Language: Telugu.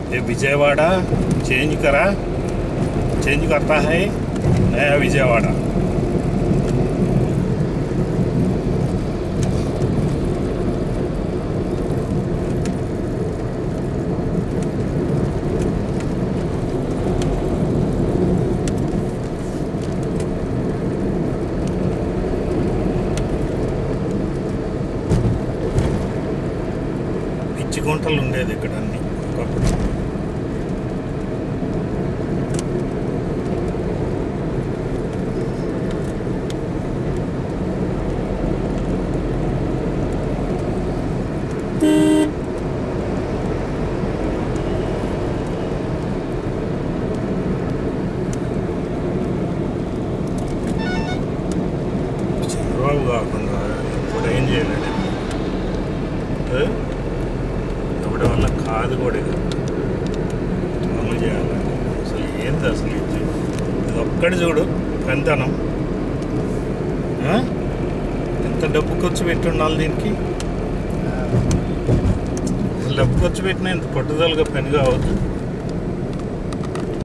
ये विजयवाड़ा चेंज करा चेंज करता है नया विजयवाड़ा పిచ్చి గుంటలు ఉండేది ఇక్కడ అన్ని ఒకప్పుడు చంద్రబాబు కాకుండా ఇప్పుడు ఏం చేయలేడు ఏ? ఎవడి వల్ల కాదు కూడా ఇది అమలు చేయాలి అసలు ఏంది అసలు ఇది ఇది ఒక్కటి చూడు పెంతనం ఆ? ఎంత డబ్బు ఖర్చు పెట్టి ఉండాలి దీనికి అసలు డబ్బు ఖర్చు పెట్టినా ఇంత పట్టుదలగా పని కావద్దు